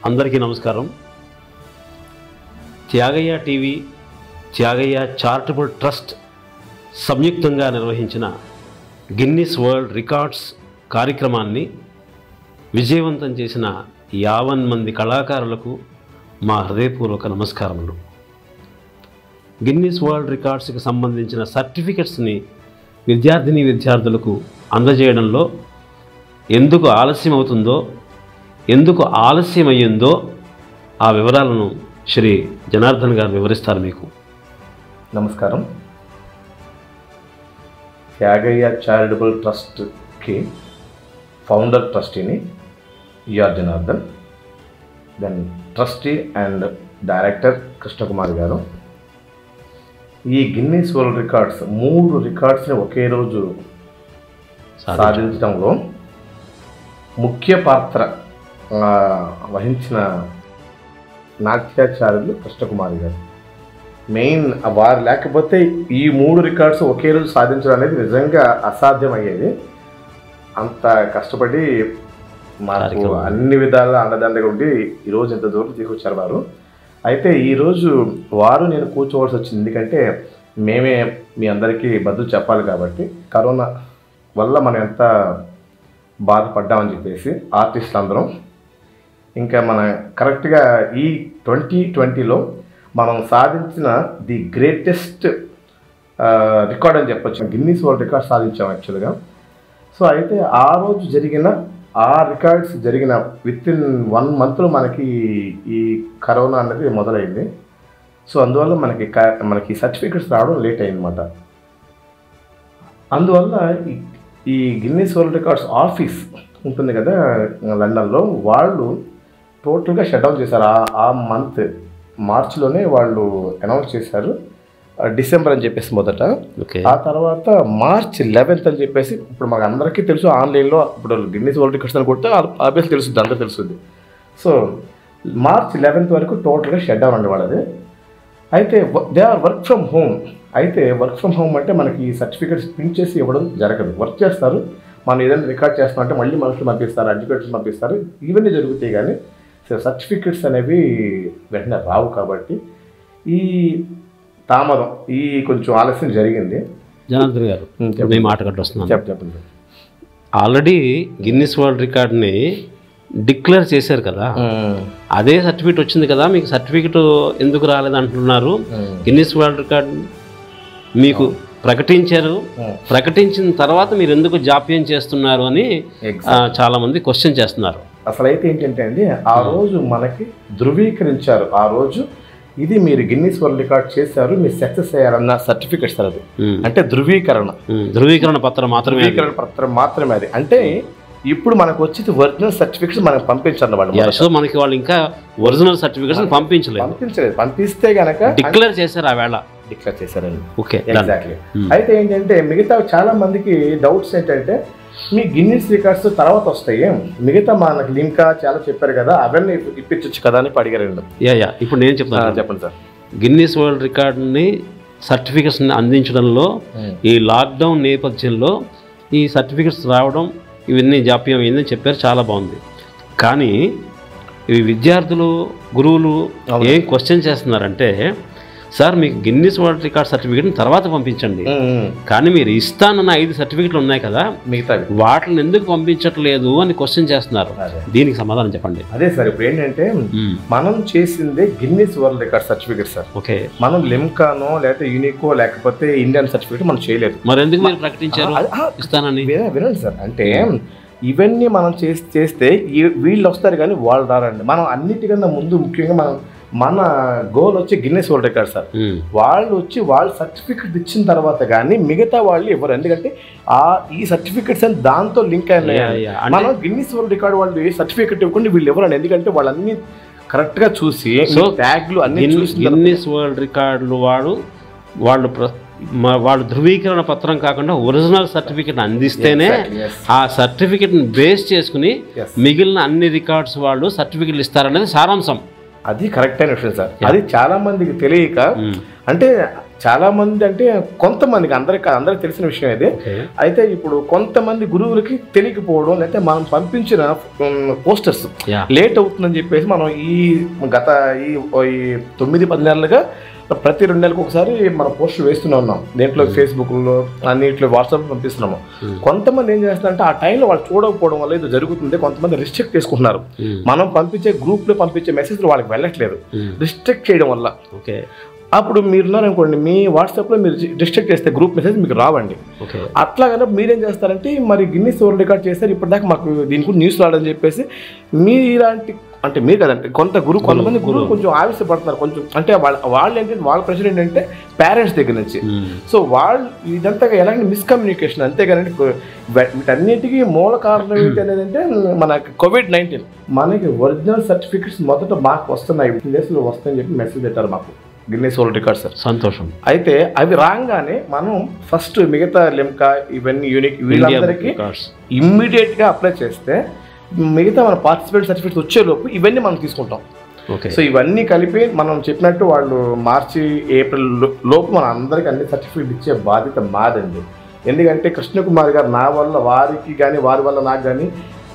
అందరికీ నమస్కారం Thyagayya TV Thyagayya charitable trust సంయుక్తంగా నిర్వహించిన గిన్నిస్ వరల్డ్ రికార్డ్స్ కార్యక్రమాన్ని విజయవంతం చేసిన యావన్ మంది కళాకారులకు మా హృదయపూర్వక నమస్కారములు గిన్నిస్ వరల్డ్ రికార్డ్స్కి సంబంధించిన సర్టిఫికెట్స్ని విద్యార్థిని విద్యార్థులకు అందజేయడంలో ఎందుకు ఆలస్యం అవుతుందో ఎందుకు ఆలస్యం అయ్యిందో ఆ వివరాలను శ్రీ జనార్దన్ గారు వివరిస్తారు మీకు నమస్కారం త్యాగయ్య చారిటబుల్ ట్రస్ట్కి ఫౌండర్ ట్రస్టీని E R Janardhan then trustee and director Krishnakumar గారు ఈ గిన్నీస్ వరల్డ్ రికార్డ్స్ మూడు రికార్డ్స్ని ఒకే రోజు సాధించడంలో ముఖ్య పాత్ర ఆ, వహించిన నాట్యాచార్యులు కృష్ణకుమారి గారు మెయిన్ వారు లేకపోతే ఈ మూడు రికార్డ్స్ ఒకే రోజు సాధించడం అనేది నిజంగా అసాధ్యమయ్యేది అంత కష్టపడి మాకు కార్యక్రమం. అన్ని విధాల అండదండగా ఉండి ఈరోజు ఇంత దూరం తీసుకొచ్చారు వారు అయితే ఈరోజు వారు నేను కూర్చోవలసి వచ్చింది ఎందుకంటే మేమే మీ అందరికీ బదులు చెప్పాలి కాబట్టి కరోనా వల్ల మనం ఎంత బాధపడ్డామని చెప్పేసి ఆర్టిస్టులు అందరం ఇంకా మన కరెక్ట్గా ఈ ట్వంటీ ట్వంటీలో మనం సాధించిన ది గ్రేటెస్ట్ రికార్డ్ అని చెప్పొచ్చు గిన్నీస్ వరల్డ్ రికార్డ్ సాధించాం యాక్చువల్గా సో అయితే ఆ రోజు జరిగిన ఆ రికార్డ్స్ జరిగిన విత్ ఇన్ వన్ మంత్లో మనకి ఈ కరోనా అనేది మొదలైంది సో అందువల్ల మనకి క- మనకి సర్టిఫికెట్స్ రావడం లేట్ అయిందన్నమాట అందువల్ల ఈ- ఈ గిన్నీస్ వరల్డ్ రికార్డ్స్ ఆఫీస్ ఉంటుంది కదా లండన్లో వాళ్ళు టోటల్గా షట్ డౌన్ చేశారు ఆ ఆ మంత్ మార్చిలోనే వాళ్ళు అనౌన్స్ చేశారు ఆ, డిసెంబర్ అని చెప్పేసి మొదట ఓకే ఆ తర్వాత మార్చ్ లెవెన్త్ అని చెప్పేసి ఇప్పుడు మాకు అందరికీ తెలుసు ఆన్లైన్లో ఇప్పుడు గిన్నీస్ వరల్డ్ రికార్డ్స్ అని కొడితే ఆబ్వియస్ తెలుస్తుంది అందరూ తెలుస్తుంది సో మార్చ్ లెవెన్త్ వరకు టోటల్గా షట్ డౌన్ అండి వాళ్ళది అయితే they are work from home అయితే వర్క్ ఫ్రమ్ హోమ్ అంటే మనకి ఈ సర్టిఫికేట్స్ ప్రింట్ చేసి ఇవ్వడం జరగదు వర్క్ చేస్తారు మనం ఏదైనా రికార్డ్ చేస్తామంటే మళ్ళీ మనుషులు పంపిస్తారు అడ్యుకేటర్స్ పంపిస్తారు ఇవన్నీ జరుగుతాయి కానీ సో సర్టిఫికెట్స్ అనేవి వెంటనే రావు కాబట్టి ఈ తామదం ఈ కొంచెం ఆలస్యం జరిగింది జనార్దన్ గారు చెప్పండి. నేను మాటగట్టు వస్తున్నాను చెప్ప చెప్పండి ఆల్రెడీ గిన్నిస్ వరల్డ్ రికార్డ్ని డిక్లేర్ చేశారు కదా అదే సర్టిఫికేట్ వచ్చింది కదా మీకు సర్టిఫికేట్ ఎందుకు రాలేదు అంటున్నారు గిన్నిస్ వరల్డ్ రికార్డ్ మీకు ప్రకటించారు ప్రకటించిన తర్వాత మీరు ఎందుకు జాప్యం చేస్తున్నారు అని ఆ, చాలా మంది క్వశ్చన్ చేస్తున్నారు అసలు అయితే ఏంటంటే అండి ఆ రోజు మనకి ధృవీకరించారు ఆ రోజు ఇది మీరు గిన్నీస్ వరల్డ్ రికార్డ్ చేశారు మీరు సక్సెస్ అయ్యారన్న సర్టిఫికెట్ సార్ అది ఉమ్, అంటే ధృవీకరణ ఉమ్, ధృవీకరణ పత్రం మాత్రమే అది. ధృవీకరణ పత్రం మాత్రమే అది అంటే ఇప్పుడు మనకు వచ్చేది ఒరిజినల్ సర్టిఫికెట్స్ మనకు పంపించారు వాళ్ళు యా, సో మనకి వాళ్ళు ఇంకా ఒరిజినల్ సర్టిఫికేట్స్ పంపించలేదు పంపించలేదు పంపిస్తే గనక డిక్లేర్ చేశారు ఆ వేళ డిక్లేర్ చేశారండి ఓకే ఎగ్జాక్ట్లీ అయితే ఏంటంటే మిగతా చాలా మందికి డౌట్స్ ఏంటంటే మీ గిన్నీస్ రికార్డ్స్ తర్వాత వస్తాయి మిగతా మనకి లింకా చాలా చెప్పారు కదా అవన్నీ ఇప్పించవచ్చు కదా అని అడిగారండి యా యా ఇప్పుడు నేను ఆ, చెప్తాను చెప్పండి సార్ గిన్నీస్ వరల్డ్ రికార్డ్ని సర్టిఫికెట్స్ని అందించడంలో ఈ లాక్డౌన్ నేపథ్యంలో ఈ సర్టిఫికెట్స్ రావడం ఇవన్నీ జాప్యం అయిందని చెప్పారు చాలా బాగుంది కానీ ఇవి విద్యార్థులు గురువులు అవును. ఏం క్వశ్చన్ చేస్తున్నారంటే సార్ మీకు గిన్నీస్ వరల్డ్ రికార్డ్ సర్టిఫికేట్ని తర్వాత పంపించండి కానీ మీరు ఇస్తానన్న ఐదు సర్టిఫికెట్లు ఉన్నాయి కదా మిగతావి వాటిని ఎందుకు పంపించట్లేదు అని క్వశ్చన్ చేస్తున్నారు అదే. దీనికి సమాధానం చెప్పండి అదే సార్ ఇప్పుడు ఏంటంటే మ్మ్. మనం చేసిందే Guinness world record certificate sir okay మనం లిమ్కానో లేకపోతే యూనికో లేకపోతే ఇండియన్ సర్టిఫికేట్ మనం చేయలేదు మరి ఎందుకు మీరు ప్రకటించారు ఆ, ఆ, ఇస్తానని విన- వినండి సార్ అంటే ఇవన్నీ మనం చేసి చేస్తే ఈ- వీళ్ళు వస్తారు కానీ వాళ్ళు రారండి మనం అన్నిటికన్నా ముందు ముఖ్యంగా మనం మన గోల్ వచ్చి గిన్నెస్ వరల్డ్ రికార్డ్ సార్ మ్మ్. వాళ్ళు వచ్చి వాళ్ళు సర్టిఫికెట్ ఇచ్చిన తర్వాత కానీ మిగతా వాళ్ళు ఇవ్వరు ఎందుకంటే ఆ ఈ సర్టిఫికెట్స్ అని దాంతో లింక్ అయినాయి యా, యా. అంటే మనం గిన్నిస్ వరల్డ్ రికార్డ్ వాళ్ళు సర్టిఫికెట్ ఇవ్వకుండా వీళ్ళు ఎవరండి ఎందుకంటే వాళ్ళన్ని కరెక్ట్ గా చూసి So, ట్యాగ్లు అన్ని గిన్- చూసిన తర్వాత- గిన్నిస్ వరల్డ్ రికార్డులు వాడు వాళ్ళు ప్ర- మా- వాళ్ళు ధృవీకరణ పత్రం కాకుండా ఒరిజినల్ సర్టిఫికెట్ అందిస్తేనే Exactly, yes. ఆ సర్టిఫికెట్ని బేస్ చేసుకుని Yes. మిగిలిన అన్ని రికార్డ్స్ వాళ్ళు సర్టిఫికెట్లు ఇస్తారనేది సారాంశం అది కరెక్ట్ అయిన విషయం సార్ అది చాలా మందికి తెలియక మ్మ్. అంటే చాలా మంది అంటే కొంతమందికి అందరికి అందరికి తెలిసిన విషయం ఇది ఓకే అయితే ఇప్పుడు కొంతమంది గురువులకి తెలియకపోవడం లేకపోతే మనం పంపించిన పోస్టర్స్ యా లేట్ అవుతుందని చెప్పేసి మనం ఈ గత ఈ ఈ తొమ్మిది పది నెలలుగా ప్రతి రెండు నెలలకు ఒకసారి మనం పోస్ట్ వేస్తూనే ఉన్నాం దేంట్లో ఫేస్బుక్లో అన్నిట్లో వాట్సాప్ పంపిస్తున్నాము Hmm. కొంతమంది ఏం చేస్తున్నారంటే ఆ టైంలో వాళ్ళు చూడకపోవడం వల్ల ఇది జరుగుతుంది కొంతమంది రిస్ట్రిక్ట్ చేసుకుంటున్నారు Hmm. మనం పంపించే గ్రూప్లో పంపించే మెసేజ్లు వాళ్ళకి వెళ్ళట్లేదు Hmm. రిస్ట్రిక్ట్ చేయడం వల్ల ఓకే అప్పుడు మీరున్నారు అనుకోండి మీ వాట్సాప్లో మీరు రిస్ట్రిక్ట్ చేస్తే గ్రూప్ మెసేజ్ మీకు రావండి ఓకే అట్లా కనుక మీరేం చేస్తారంటే మరి గిన్నీస్ వరల్డ్ రికార్డ్ చేస్తారు ఇప్పటిదాకా మాకు దీని గురించి న్యూస్ రాడని చెప్పేసి మీ ఇలాంటి అంటే మీరు కదంటే కొంత గురువు కొంతమంది గురువులు కొంచెం ఆవేశపడుతున్నారు కొంచెం అంటే వాళ్ళ వాళ్ళు ఏంటంటే వాళ్ళ ప్రశ్న ఏంటంటే పేరెంట్స్ దగ్గర నుంచి Hmm. సో వాళ్ళు ఇదంతా ఎలాంటి మిస్కమ్యూనికేషన్ అంతేగాని కొ- వీ- వీటన్నిటికీ మూల కారణం ఏంటి అనేది అంటే మన కోవిడ్ నైన్టీన్ మనకి ఒరిజినల్ సర్టిఫికెట్స్ మొదట మాకు వస్తున్నాయి ఫిఫ్టీన్ డేస్లో వస్తాయని చెప్పి మెసేజ్ పెట్టారు మాకు గిన్నెస్ వరల్డ్ రికార్డ్ సార్ సంతోషం అయితే అవి రాగానే మనం ఫస్ట్ మిగతా లిమ్కా ఇవన్నీ యూనిక్ వీళ్ళందరికీ రికార్డ్స్ ఇమ్మీడియట్ గా అప్లై చేస్తే మిగతా మన పార్టిసిపేట్ సర్టిఫికేట్స్ వచ్చే లోపు ఇవన్నీ మనం తీసుకుంటాం ఓకే సో ఇవన్నీ కలిపి మనం చెప్పినట్టు వాళ్ళు మార్చి ఏప్రిల్ లో- లోపు మన అందరికి అన్ని సర్టిఫికేట్ ఇచ్చే బాధ్యత మాదండి ఎందుకంటే కృష్ణకుమార్ గారు నా వల్ల వారికి కానీ వారి వల్ల నాకు కానీ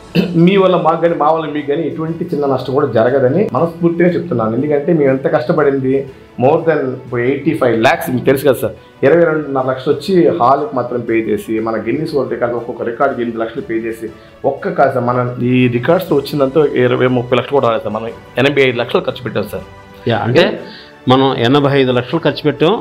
మీ వల్ల మాకు కానీ మా వల్ల మీకు కానీ ఎటువంటి చిన్న నష్టం కూడా జరగదని మనస్ఫూర్తిగా చెప్తున్నాను ఎందుకంటే మేము ఎంత కష్టపడింది more than eighty five lakhs మీకు తెలుసు కదా సార్ ఇరవై రెండున్నర లక్షలు వచ్చి హాల్కి మాత్రం పే చేసి మన గిన్నీస్ వరల్డ్ రికార్డ్ ఒక్కొక్క రికార్డ్కి ఎనిమిది లక్షలు పే చేసి ఒక్క కాదు సార్ మనం ఈ రికార్డ్స్ వచ్చిందంతా ఇరవై ముప్పై లక్షలు కూడా రాలేదు సార్ మనం ఎనభై ఐదు లక్షలు ఖర్చు పెట్టాం సార్ యా అంటే మనం ఎనభై ఐదు లక్షలు ఖర్చు పెట్టాం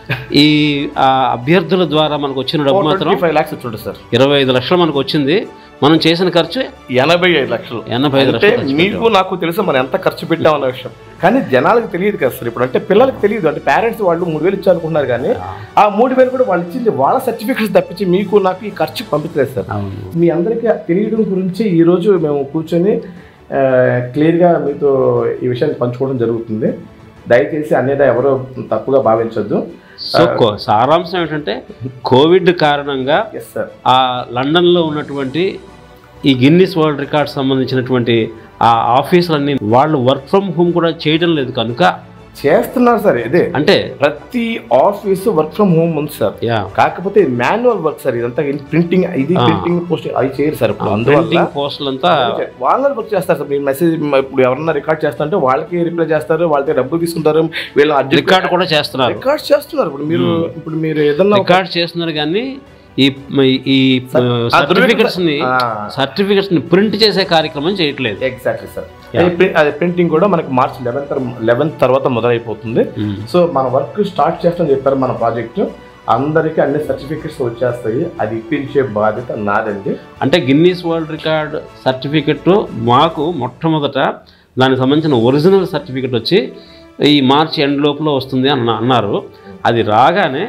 ఈ ఆ అభ్యర్థుల ద్వారా మనకు వచ్చిన డబ్బు మాత్రం ట్వంటీ ఫైవ్ ల్యాక్స్ వచ్చి సార్ ఇరవై ఐదు లక్షలు మనకు వచ్చింది మనం చేసిన ఖర్చు ఎనభై ఐదు లక్షలు ఎనభై ఐదు అంటే లక్షలు ఖర్చు మీకు నాకు తెలుసు మనం ఎంత ఖర్చు పెట్టామన్న విషయం కానీ జనాలకు తెలియదు కదా సార్ ఇప్పుడు అంటే పిల్లలకు తెలియదు అంటే పేరెంట్స్ వాళ్ళు మూడు వేలు ఇచ్చారనుకుంటున్నారు కానీ ఆ మూడు వేలు కూడా వాళ్ళు ఇచ్చింది వాళ్ళ సర్టిఫికేట్స్ తప్పించి మీకు నాకు ఈ ఖర్చు పంపించలేదు సార్ అవును మీ అందరికీ తెలియడం గురించి ఈరోజు మేము కూర్చొని ఆ, క్లియర్గా మీతో ఈ విషయాన్ని పంచుకోవడం జరుగుతుంది దయచేసి అనేది ఎవరో తప్పుగా భావించొద్దు సో కో- సారాంశం ఏంటంటే కోవిడ్ కారణంగా ఎస్ సార్ ఆ లండన్లో ఉన్నటువంటి ఈ గిన్నిస్ వరల్డ్ రికార్డ్ సంబంధించినటువంటి ఆ ఆఫీసులన్నీ వాళ్ళు వర్క్ ఫ్రమ్ హోమ్ కూడా చేయడం లేదు కనుక చేస్తున్నారు సార్ ఇదే అంటే ప్రతి ఆఫీస్ వర్క్ ఫ్రమ్ హోమ్ ఉంది సార్ యా కాకపోతే మాన్యువల్ వర్క్ సార్ ఇదంతా ప్రింటింగ్ ఇది ఆ. ప్రింటింగ్ పోస్ట్ అవి చేయరు సార్ ఇప్పుడు అందువల్ల ప్రింటింగ్ పోస్టులంతా వాళ్ళని వర్క్ చేస్తారు సార్ మీరు మెసేజ్ ఇప్పుడు ఎవరన్నా రికార్డ్ చేస్తుంటే వాళ్ళకి రిప్లై చేస్తారు వాళ్ళకి డబ్బులు తీసుకుంటారు వీళ్ళు రికార్డ్ కూడా చేస్తున్నారు రికార్డ్ చేస్తున్నారు ఇప్పుడు మీరు ఇప్పుడు మీరు ఏదన్నా ఒక- రికార్డ్ చేస్తున్నారు కానీ ఈ ఈ ఆ సర్టిఫికెట్స్ ని ఆ. సర్టిఫికెట్స్ ని ప్రింట్ చేసే కార్యక్రమం చేయట్లేదు ఎగ్జాక్ట్లీ సార్ అది ప్రి- అది ప్రింటింగ్ కూడా మనకి మార్చ్ లెవెన్త్ లెవెన్త్ తర్వాత మొదలైపోతుంది మ్మ్. సో మన వర్క్ స్టార్ట్ చేస్తామని చెప్పారు మన ప్రాజెక్ట్ అందరికీ అన్ని సర్టిఫికెట్స్ వచ్చేస్తాయి అది ఇప్పించే బాధ్యత నాదండి అంటే గిన్నీస్ వరల్డ్ రికార్డ్ సర్టిఫికెట్ మాకు మొట్టమొదట దానికి సంబంధించిన ఒరిజినల్ సర్టిఫికెట్ వచ్చి ఈ మార్చి ఎండ్ లోపల వస్తుంది అన్న అన్నారు అది రాగానే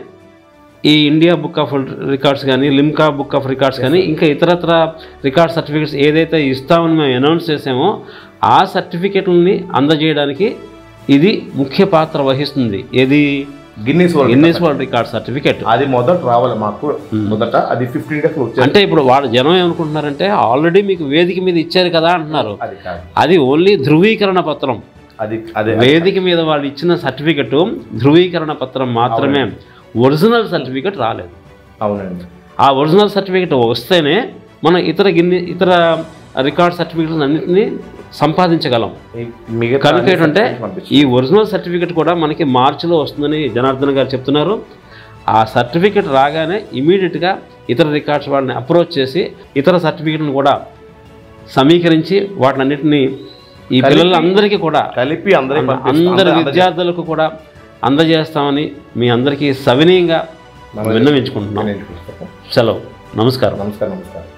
ఈ ఇండియా బుక్ ఆఫ్ రికార్డ్స్ కానీ లిమ్కా బుక్ ఆఫ్ రికార్డ్స్ కానీ ఇంకా ఇతరత్ర రికార్డ్ సర్టిఫికెట్స్ ఏదైతే ఇస్తామని మేము అనౌన్స్ చేసామో ఆ సర్టిఫికెట్లని అందజేయడానికి ఇది ముఖ్య పాత్ర వహిస్తుంది ఏది Guinness world Guinness world record certificate అది మొదట రావాలి మాకు మొదట అది ఫిఫ్టీన్ డేస్ వచ్చేది అంటే ఇప్పుడు వాళ్ళ జనం ఏమనుకుంటున్నారంటే ఆల్రెడీ మీకు వేదిక మీద ఇచ్చారు కదా అంటున్నారు అది కాదు అది ఓన్లీ ధృవీకరణ పత్రం అది అదే వేదిక మీద వాళ్ళు ఇచ్చిన సర్టిఫికెట్ ధృవీకరణ పత్రం మాత్రమే ఒరిజినల్ సర్టిఫికెట్ రాలేదు అవునండి ఆ ఒరిజినల్ సర్టిఫికెట్ వస్తేనే మనం ఇతర గిన్ని ఇతర రికార్డ్ సర్టిఫికెట్స్ అన్నింటినీ సంపాదించగలం ఈ మిగతా కనుక అన్ని ఏంటంటే certificates పంపించు. ఈ ఒరిజినల్ సర్టిఫికెట్ కూడా మనకి మార్చిలో వస్తుందని జనార్దన్ గారు చెప్తున్నారు ఆ సర్టిఫికెట్ రాగానే ఇమీడియట్గా ఇతర రికార్డ్స్ వాళ్ళని అప్రోచ్ చేసి ఇతర సర్టిఫికెట్ని కూడా సమీకరించి వాటినన్నిటిని ఈ కలిపి- పిల్లలందరికీ కూడా కలిపి అందరికి అంద- పంపిస్తాం. అందరి అందరి- విద్యార్థులకు కూడా అందజేస్తామని మీ అందరికీ సవినీయంగా నమస్తే. విన్నవించుకుంటున్నాం నేను చూస్తాను. సెలవు నమస్కారం నమస్కారం నమస్కారం